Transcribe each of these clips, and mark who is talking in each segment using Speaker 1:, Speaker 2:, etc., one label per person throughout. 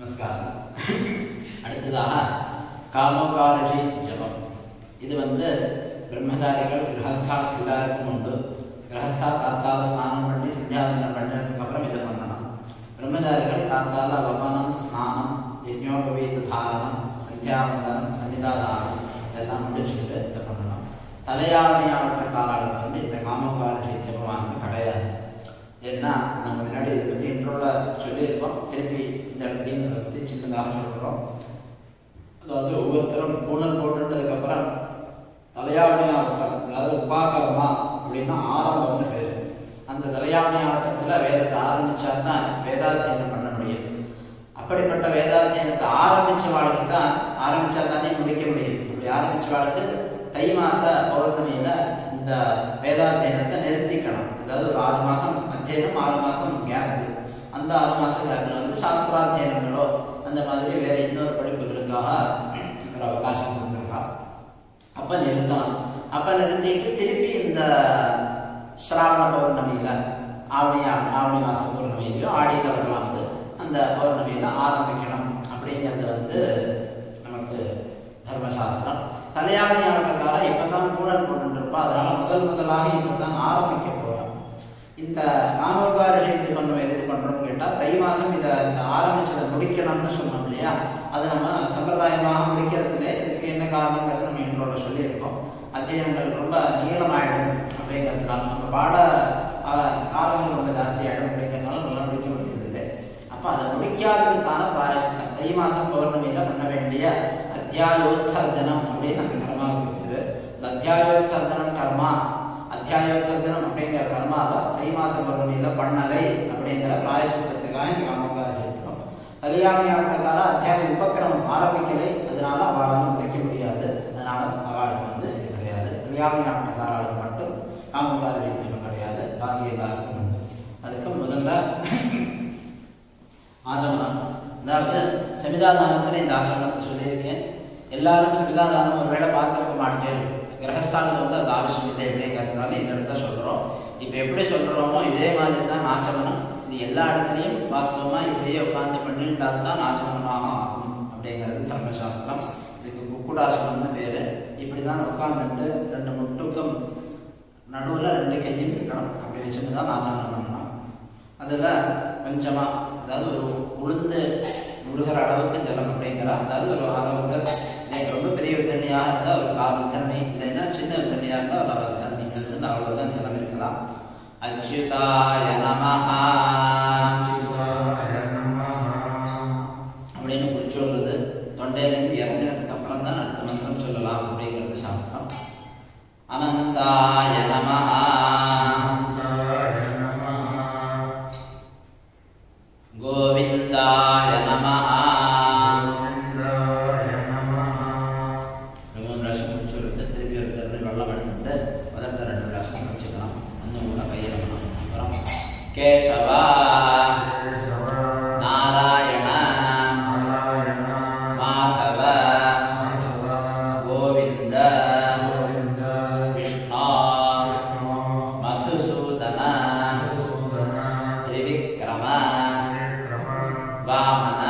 Speaker 1: நமஸ்காரம் அடுத்ததாக காமோகாரிஷி ஜபம் இது வந்து பிரம்மச்சாரிகள் கிரகஸ்தா எல்லாருக்கும் உண்டு கிரகஸ்தா காத்தால ஸ்நானம் பண்ணி சந்தியாவந்தனம் பண்ணினதுக்கு அப்புறம் இதை பண்ணணும் பிரம்மச்சாரிகள் காத்தால வபனம் ஸ்நானம் யஜ்ஞோபவீத தாரணம் சந்தியாவந்தனம் சன்னிதாதானம் இதெல்லாம் முடிச்சுட்டு இதை பண்ணணும் தலையாவணியாவட்ட காலாளர் வந்து இந்த காமோகாரிஷி ஜபமானது கிடையாது ஏன்னா நம்ம முன்னாடி இதை பற்றி இன்ட்ரோவில் சொல்லியிருக்கோம் திருப்பி இந்த இடத்துலையும் இதை பற்றி சின்னதாக சொல்கிறோம் அதாவது ஒவ்வொருத்தரும் பூனல் போட்டுட்டதுக்கப்புறம் தலையாவணி ஆவட்டம் அதாவது உபாகரமா அப்படின்னா ஆரம்பம்னு பேர் அந்த தலையாவணி ஆவட்டத்தில் வேதத்தை ஆரம்பிச்சா தான் வேதாத்தியனம் பண்ண முடியும் அப்படிப்பட்ட வேதாத்தியனத்தை ஆரம்பிச்ச வாழ்க்கை தான் ஆரம்பிச்சா தானே முடிக்க முடியும் அப்படி ஆரம்பிச்ச வாழ்க்கை தை மாச பௌர்ணமியில இந்த வேதாத்தியனத்தை நிறுத்திக்கணும் அதாவது ஒரு ஆறு மாசம் அத்தியனம் ஆறு மாசம் கேப் அந்த ஆறு மாச கேப்ல வந்து சாஸ்திராத்தியனங்களோ அந்த மாதிரி வேற இன்னொரு படிப்புகளுக்காக ஒரு அவகாசம் கொடுத்துருக்கா அப்ப நிறுத்தணும் அப்ப நிறுத்திட்டு திருப்பி இந்த ஸ்ராவண பௌர்ணமியில ஆவணி ஆவணி மாச பௌர்ணமியிலையும் ஆடியில வரலாம் வந்து அந்த பௌர்ணமியில ஆரம்பிக்கணும் அப்படிங்கிறது வந்து நமக்கு தர்மசாஸ்திரம் தலையாவணி ஆவட்டக்காரன் இப்பதான் கூடல் போட்டுருப்பா அதனால முதல் முதலாக இப்பதான் ஆரம்பிக்க போறான் இந்த காமோகாரிஷை இது பண்ணுவோம் எதுக்கு பண்றோம்னு கேட்டா தை மாசம் இதை இந்த ஆரம்பிச்சதை முடிக்கணும்னு சொன்னோம் இல்லையா அதை நம்ம சம்பிரதாயமாக முடிக்கிறதுல இதுக்கு என்ன காரணங்கிறது நம்ம இன்றோட சொல்லியிருக்கோம் அத்தியனங்கள் ரொம்ப நீளமாயிடும் அப்படிங்கிறதுனால நம்ம பாட காலங்கள் ரொம்ப ஜாஸ்தி ஆயிடும் அப்படிங்கிறதுனால நல்லா முடிக்க முடியறதில்லை அப்ப அதை முடிக்காததுக்கான பிராயசித்தம் தை மாசம் பௌர்ணமியில பண்ண வேண்டிய அத்தியாயோத்சர்ஜனம் அப்படின்னு அந்த கர்மாவுக்கு பேரு இந்த அத்தியாயோத்சர்ஜனம் கர்மா அத்தியாயோத்சர்ஜனம் அப்படிங்கிற கர்மாவை தை மாச பௌர்ணமியில பண்ணலை அப்படிங்கிற பிராயசித்தத்துக்காக இந்த காமக்கார எழுதினோம் கல்யாணி ஆட்டக்கார அத்தியாய உபக்கிரமம் ஆரம்பிக்கலை அதனால அவளால் முடிக்க முடியாது அதனால அவளுக்கு வந்து இது கிடையாது கல்யாணி ஆட்டக்காராளுக்கு மட்டும் காமக்கார எழுதினம் கிடையாது பாக்கி எல்லாருக்கும் உண்டு அதுக்கு முதல்ல ஆச்சமனம் அதாவது சமிதாதானத்தில் இந்த ஆச்சமனத்தை சொல்லியிருக்கேன் எல்லாரும் சமிதாதானம் ஒரு வேளை பார்த்துருக்க மாட்டேன் கிரகஸ்தானுக்கு வந்து அது அவசியம் இல்லை அப்படிங்கிறதுனால இந்த இடத்துல சொல்கிறோம் இப்போ எப்படி சொல்கிறோமோ இதே மாதிரி தான் நாச்சமனம் இது எல்லா இடத்துலையும் வாஸ்தவமாக இப்படியே உட்காந்து பண்ணிட்டால் தான் நாச்சமனமாக ஆகும் அப்படிங்கிறது தர்மசாஸ்திரம் இதுக்கு குக்குடாசனம்னு பேர் இப்படி தான் உட்காந்துட்டு ரெண்டு முட்டுக்கும் நடுவில் ரெண்டு கையும் இருக்கணும் அப்படி வச்சுட்டு தான் நாச்சமனம் பண்ணணும் அதில் கொஞ்சமாக அதாவது ஒரு உளுந்து முழுகிற அளவுக்கு ஜலம் அப்படிங்கிற அதாவது ஒரு அரை லிட்டர் எனக்கு ரொம்ப பெரிய தண்ணியாக இருந்தால் ஒரு கால் தண்ணி இல்லைன்னா சின்ன தண்ணியாக இருந்தால் ஒரு அரை தண்ணி இருந்து அவ்வளோதான் ஜலம் இருக்கலாம் அச்சுதாய நமஹா அப்படின்னு குடிச்சு சொல்றது தொண்டையிலேருந்து இறங்கினதுக்கு அப்புறம் தான் அடுத்த மந்திரம் சொல்லலாம் அப்படிங்கிறது சாஸ்திரம் அனந்தாய நமஹா கோவிந்தாய நமஹா மூணு ராசம் முடிச்சு விடுறது திருப்பி ஒரு தடவை வெள்ளம் எடுத்துட்டு முதல்ல ரெண்டு ராசம் வச்சுக்கலாம் இன்னும் கூட கையில் அப்புறம் கேசவா நாராயண மாதவ கோவிந்த விஷ்ணு மதுசூதன திரிவிக்ரம வாமன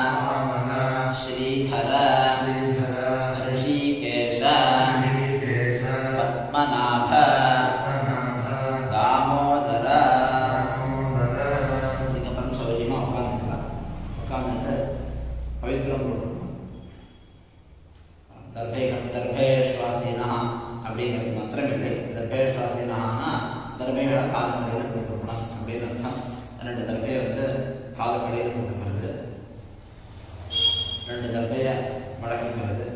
Speaker 1: ஸ்ரீதர ரிஷிகேஷ பத்மநாப தாமோதர இதுக்கப்புறம் சௌரியமாக உட்காந்துக்கலாம் உட்காந்துட்டு பவித்திரம் போட்டுக்கணும் தர்பேகம் தர்பேஸ்வாசீனா அப்படிங்கிறது மாத்திரம் இல்லை தர்பேஸ்வாசீனானா தர்பைகளை காலக்கடையில் போட்டுக்கணும் அப்படின்னு அர்த்தம் ரெண்டு தர்பையை வந்து காலக்கடையில் போட்டுக்கிறது ரெண்டு தர்பையை மடக்குகிறது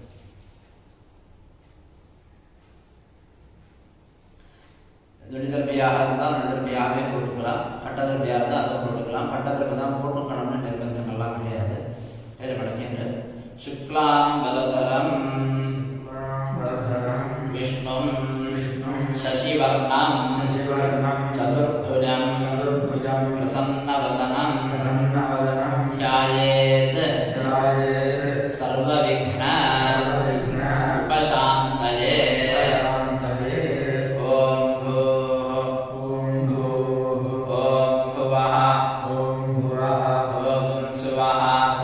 Speaker 1: நெடுதர்பையாக இருந்தால் நெடுதர்பையாகவே போட்டுக்கலாம் பட்டதர்பையாக இருந்தால் அதை போட்டுக்கலாம் பட்டதர்பை தான் போட்டுக்கணும்னு நிர்பந்தங்கள்லாம் கிடையாது வேறு மடக்கின்று சுக்லாம் பலதரம் விஷ்ணும் சசிவர்ணம் சதுர்புஜம் பிரசன்னவதனம் ध्यायेत् सर्वविघ्न उपशान्तये ॐ भूः ॐ भुवः ॐ सुवः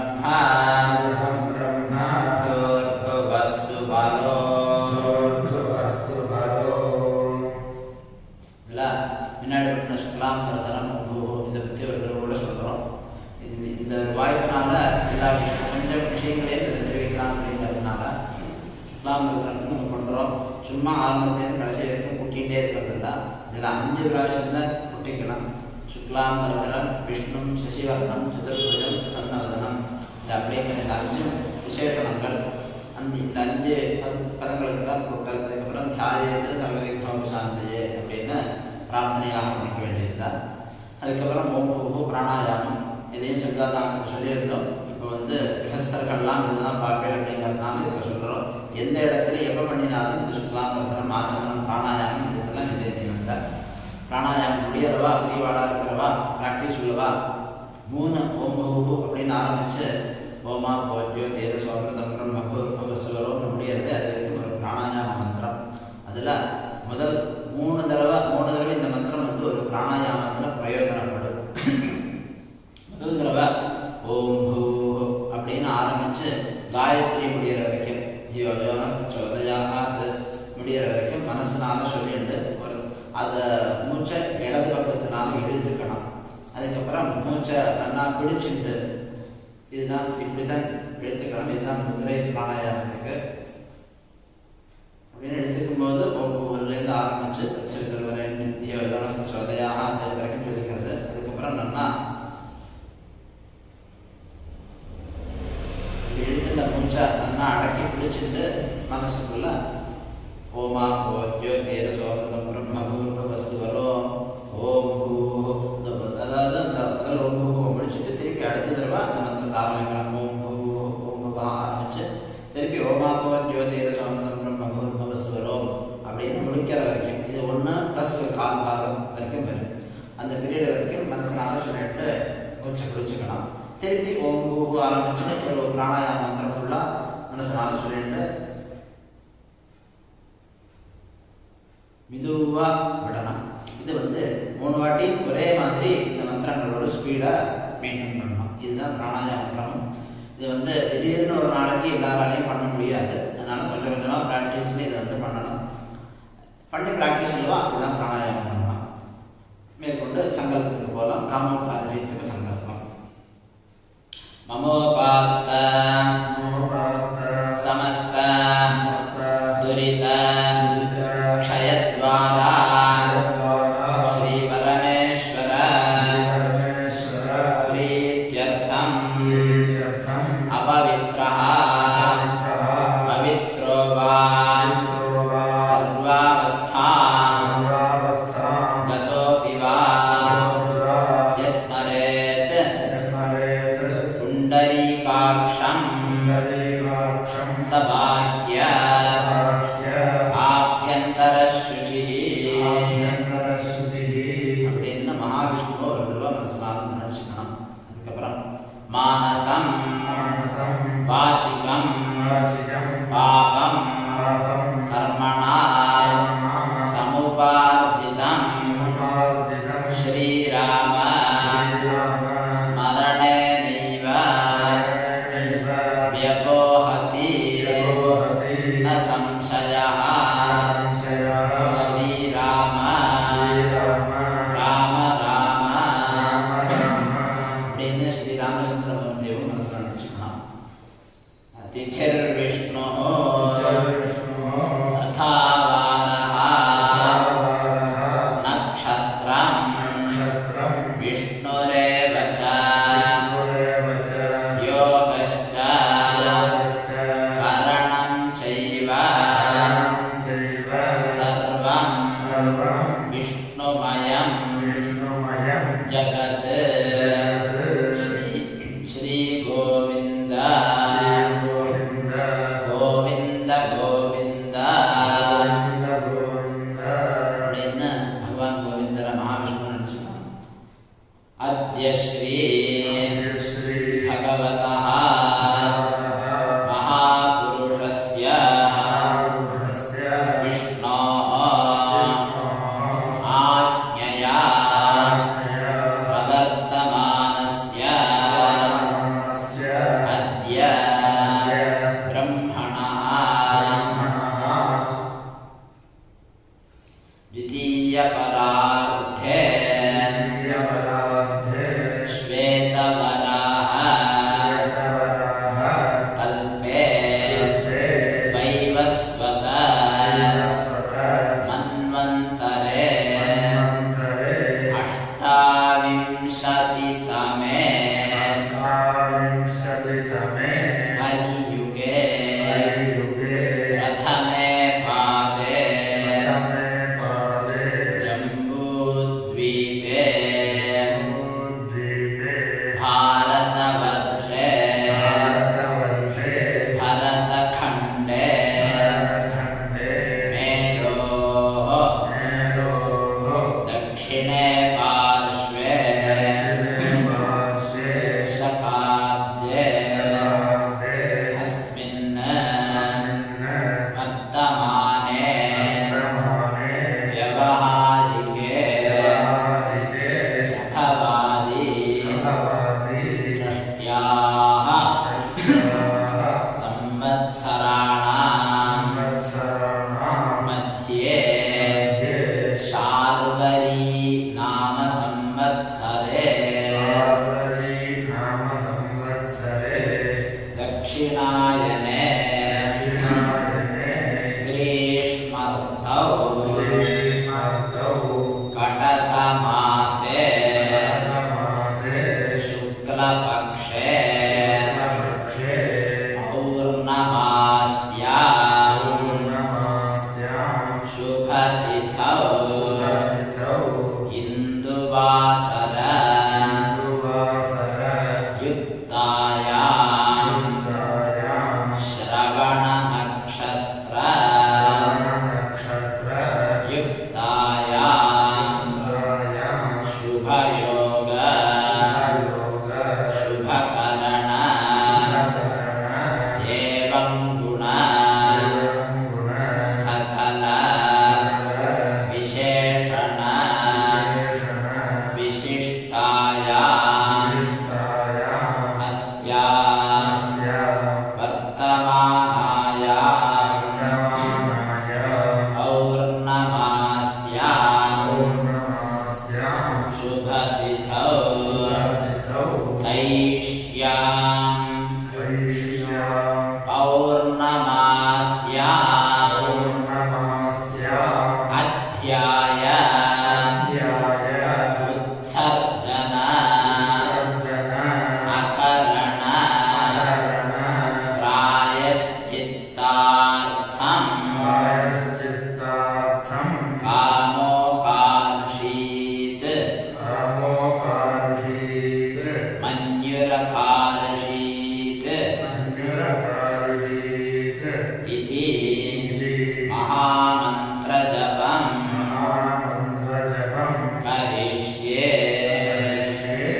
Speaker 1: ब्रह्मा भूर्भुवस्सु बलो இதுல முன்னாடி பண்ண சுக்லாம் பிரதனம் இந்த பற்றி ஒரு தடவை சொல்கிறோம் இந்த இந்த ஒரு வாய்ப்பினால எல்லா விஷயம் கொஞ்சம் விஷயங்களையும் இதை தெரிவிக்கலாம் அப்படிங்கிறதுனால சுக்லாம் பிரதனம் நம்ம பண்ணுறோம் சும்மா ஆரம்பத்துலேருந்து கடைசி வரைக்கும் கூட்டிகிட்டே இருக்கிறது இல்லை இதில் அஞ்சு பிராവശ്யம் தான் கூட்டிக்கலாம் சுக்லாம் பிரதனம் விஷ்ணு சசிவர்ணம் சதுர்புஜம் சன்னவதனம் இந்த அப்படிங்கிற இந்த அஞ்சு விசேஷணங்கள் அந்த இந்த அஞ்சு பத- பதங்களுக்கு தான் கொடுக்கல் அதுக்கப்புறம் தியாயது சர்வவிக்னம் சாந்தையே அப்படின்னு பிரார்த்தனையாக பண்ணிக்க வேண்டியதுதான் அதுக்கப்புறம் ஓம் பூ பிராணாயாமம் இதையும் சிந்தாதானம் சொல்லியிருந்தோம் இப்போ வந்து கிரகஸ்தர்கள்லாம் இதுதான் பார்ப்பேன் அப்படிங்கிறதுனால இதில் சொல்கிறோம் எந்த இடத்துல எப்போ பண்ணினாலும் இந்த சுக்லாம்பரத்தனம் ஆச்சமனம் பிராணாயாமம் இதுக்கெல்லாம் இதே நியமம் தான் பிராணாயாமம் முடியறவா பிரிவாடா இருக்கிறவா ப்ராக்டிஸ் உள்ளவா மூணு ஓம் பூ அப்படின்னு ஆரம்பிச்சு ஓமா போஜ்யோ தேத சோமிருதம் பிரம்மபூர் பவஸ்வரம் முடியறது அது வரைக்கும் ஒரு பிராணாயாம மந்திரம் அதில் முதல் மூணு தடவை மூணு தடவை இந்த மந்திரம் வந்து ஒரு பிராணாயாமத்தில் பிரயோஜனப்படும் முதல் தடவை ஓம் பூ அப்படின்னு ஆரம்பிச்சு காயத்ரி முடியிற வரைக்கும் ஜீவயோன சோதயாத் முடியிற வரைக்கும் மனசுனால சொல்லிட்டு ஒரு அதை மூச்சை இடது பக்கத்தினால இழுத்துக்கணும் அதுக்கப்புறம் மூச்சை நல்லா பிடிச்சிட்டு இதுதான் இப்படிதான் எடுத்துக்கணும் இதுதான் முதிரை பிராணாயாமத்துக்கு அப்படின்னு எடுத்துக்கும் போது ஒவ்வொருலேருந்து ஆரம்பிச்சு தத்சரிதல் வரை நித்திய சோதையாக அது வரைக்கும் சொல்லிக்கிறது அதுக்கப்புறம் நல்லா இப்படி இழுத்து இந்த மூச்சை நல்லா அடக்கி பிடிச்சிட்டு மனசுக்குள்ள ஓமா ஓஜ்யோ தேர சோபதம் பிரம்ம பூர்வ வஸ்து வரும் ஓம் பூ அதாவது அந்த முதல் ஓம் பூ முடிச்சுட்டு திருப்பி அடுத்த தடவை அந்த மந்திரத்தை ஆரம்பிக்கலாம் ஓம் பூ ஓம் பூ ஆரம்பிச்சு திருப்பி ஓமா ஓஜ்யோ தேர சோபதம் பிரம்ம பூர்வ வஸ்து வரும் அப்படின்னு முடிக்கிற வரைக்கும் இது ஒன்று ப்ளஸ் ஒரு கால் பாகம் வரைக்கும் வரும் அந்த பீரியட் வரைக்கும் மனசனால சொல்லிட்டு மூச்சை பிடிச்சிக்கலாம் திருப்பி ஓம் பூ ஆரம்பிச்சு ஒரு பிராணாயாம மந்திரம் ஃபுல்லாக மனசனால சொல்லிட்டு மெதுவா விடணும் இது வந்து மூணு வாட்டி ஒரே மாதிரி இந்த மந்திரங்களோட ஸ்பீடா மெயின்டைன் பண்ணணும் இதுதான் பிராணாயாம கிரமம் இது வந்து திடீர்னு ஒரு நாளைக்கு எல்லாராலையும் பண்ண முடியாது அதனால கொஞ்சம் கொஞ்சமா ப்ராக்டிஸ்ல இதை வந்து பண்ணணும் பண்ணி ப்ராக்டிஸ் சொல்லுவா அப்படிதான் பிராணாயாமம் பண்ணலாம் மேற்கொண்டு சங்கல்பத்துக்கு போகலாம் காமோபாரி சங்கல்பம் மமோபாத்த சமஸ்த துரித क्षयद्वारा श्रीपरमेश्वर प्रीत्यर्थम् अपवित्रः पवित्रो वा सर्वावस्था गतोऽपि वा यस्मरेत् पुण्डरीकाक्षम् स बाह्य ஆபியந்தரசுச்சிஹி அப்படின்னு மகாவிஷ்ணுவை ஒரு தடவை மனசுனால நினைச்சுக்கணும் அதுக்கப்புறம் மானசம் வாச்சிகம் பாபம் கர்மணா சமுபார்ஜிதம் ஸ்ரீராம ஸ்மரணேனைவ व्यपोहति न संशयः श्रीराम ராம ராம அப்படின்னு ஸ்ரீ ராமச்சந்திர தேவன் மனசுல நினைச்சுக்கலாம் திதிர் விஷ்ணு ததாவாரः நக்ஷத்ரம் விஷ்ணுரேவ ச யோகश्च கரணம் चैव सर्वं विष्णुमयं जगत् श्री श्रीगोविन्द கோவிந்த கோவிந்த அப்படின்னு பகவான் கோவிந்தர மகாவிஷ்ணு நினைச்சுக்கணும் அத்ய ஸ்ரீ பகவதः महापुरुषस्य विष्णोः आज्ञया प्रवर्तमानस्य
Speaker 2: शलितमे
Speaker 1: कलियुगे
Speaker 2: कलियुगे
Speaker 1: प्रथमे पादे
Speaker 2: प्रथमे पादे
Speaker 1: जम्बूद्वीपे
Speaker 2: द्वीपे
Speaker 1: भारतवर्षे
Speaker 2: भारतवर्षे
Speaker 1: भरतखण्डे
Speaker 2: भारतखण्डे
Speaker 1: मेरोः
Speaker 2: मेरोः
Speaker 1: दक्षिणे पार्श्वे
Speaker 2: दक्षिणे पार्श्वे
Speaker 1: शकाब्दे
Speaker 2: शताब्दे
Speaker 1: अस्मिन्
Speaker 2: अस्मिन्
Speaker 1: वर्तमाने
Speaker 2: वर्तमाने
Speaker 1: व्यवहारिके
Speaker 2: व्यावहारिके
Speaker 1: रथवादी
Speaker 2: प्रभवाति
Speaker 1: दृष्ट्याः
Speaker 2: षष्ट्याः
Speaker 1: संवत्सराणां
Speaker 2: संवत्सराणां
Speaker 1: मध्ये
Speaker 2: मध्ये
Speaker 1: शार्वरी नाम संवत्सरे
Speaker 2: शार्वरी नाम संवत्सरे
Speaker 1: दक्षिणायने
Speaker 2: दक्षिणायने
Speaker 1: ग्रीष्मर्तौ
Speaker 2: ग्रीष्मर्तौ
Speaker 1: कटकमासे
Speaker 2: मासे
Speaker 1: शुक्लपक्षे
Speaker 2: शुक्लपक्षे
Speaker 1: पौर्णमास्याम्
Speaker 2: पौर्णमास्यां
Speaker 1: शुभतिथौ
Speaker 2: शुभतिथौ
Speaker 1: इन्दुवासर
Speaker 2: हिन्दुवासर
Speaker 1: युक्तायाम्
Speaker 2: युक्तायां
Speaker 1: श्रवणनक्षत्र
Speaker 2: श्रवणनक्षत्र
Speaker 1: युक्तायाम्
Speaker 2: युक्तायां
Speaker 1: शुभयोग
Speaker 2: शुभयोग
Speaker 1: शुभकरण
Speaker 2: शुभकरण
Speaker 1: एवं गुण
Speaker 2: एवं गुण
Speaker 1: सकल
Speaker 2: सकल
Speaker 1: विशेषण
Speaker 2: विशेषण
Speaker 1: विशिष्टायाम्
Speaker 2: विशिष्टायाम्
Speaker 1: अस्याम्
Speaker 2: अस्या
Speaker 1: वर्तमानायाम्
Speaker 2: वर्तमानाय
Speaker 1: पौर्णमास्याम्
Speaker 2: पौर्णमास्यां
Speaker 1: शुभतिथौ
Speaker 2: शुभतिथौ
Speaker 1: तैष्याम्
Speaker 2: वैश्यां
Speaker 1: पौर्णमास्याम्
Speaker 2: पौर्णमास्याम्
Speaker 1: अध्याय
Speaker 2: अध्याय
Speaker 1: उत्सर्जन
Speaker 2: सर्जन
Speaker 1: अकरण
Speaker 2: अकरण
Speaker 1: प्रायश्चित्तार्थम्
Speaker 2: प्रायश्चित्तार्थं
Speaker 1: कामोकार्षीत्
Speaker 2: कामोकार्षीत्
Speaker 1: मन्युरकार्षीत्
Speaker 2: अन्युरकार्षीत्
Speaker 1: इति
Speaker 2: इति
Speaker 1: महामन्त्रजपम्
Speaker 2: महामन्त्रजपं
Speaker 1: करिष्ये
Speaker 2: करिष्ये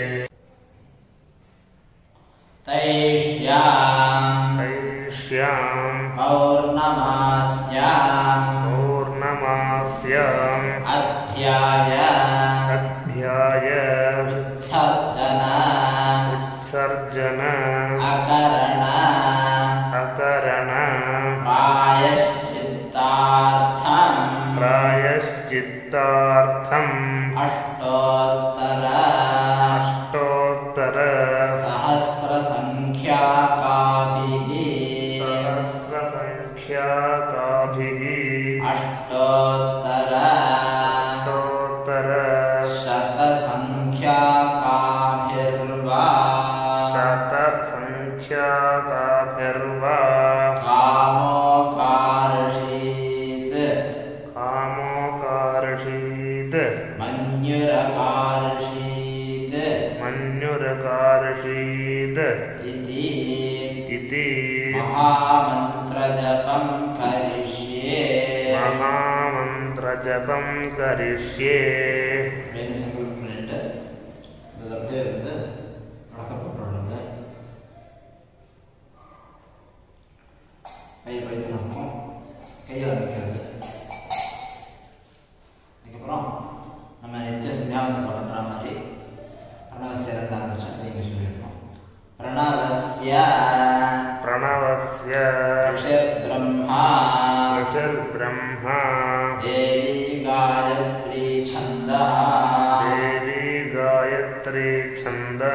Speaker 1: तैष्याम्
Speaker 3: वैश्याम्
Speaker 1: पौर्णमास्याम्
Speaker 3: पौर्णमास्याम्
Speaker 1: अध्याय
Speaker 3: अध्याय
Speaker 1: उत्सर्जन
Speaker 3: उत्सर्जन
Speaker 1: अकरण
Speaker 3: अकरण
Speaker 1: प्रायश्चित्तार्थम्
Speaker 3: प्रायश्चित्तार्थम्
Speaker 1: अष्टोत्तर
Speaker 3: अष्टोत्तर
Speaker 1: सहस्रसङ्ख्याकाभिः
Speaker 3: सहस्रसङ्ख्याकाभिः
Speaker 1: अष्टोत्तर
Speaker 3: अष्टोत्तर
Speaker 1: शतसङ्ख्याकाभिर्वा
Speaker 3: शतसङ्ख्याकाभिर्वा
Speaker 1: कामोकार्षीत्
Speaker 3: कामोकार्षीत्
Speaker 1: मन्युरकार्षीत्
Speaker 3: मन्युरकार्षीत्
Speaker 1: इति
Speaker 3: इति
Speaker 1: महामन्त्रजपं करिष्ये
Speaker 3: महामन्त्रजपं करिष्ये
Speaker 1: வேறு சங்கல்பம் பண்ணிட்டு இந்த அப்படியே வந்து வழக்கப்பட்டு விடுங்க கையை வைத்து நடக்கும் கையை வைக்கிறது அதுக்கப்புறம் நம்ம நித்திய சந்தியாவந்தம் பண்ணுற மாதிரி பிரணவசிய இருந்து ஆரம்பிச்சு அதை இங்கே சொல்லியிருக்கோம் பிரணவசிய
Speaker 3: प्रणवस्य
Speaker 1: ऋषिर्ब्रह्मा
Speaker 3: ऋषिर्ब्रह्मा
Speaker 1: देवी गायत्री छन्दः
Speaker 3: देवी गायत्री छन्दः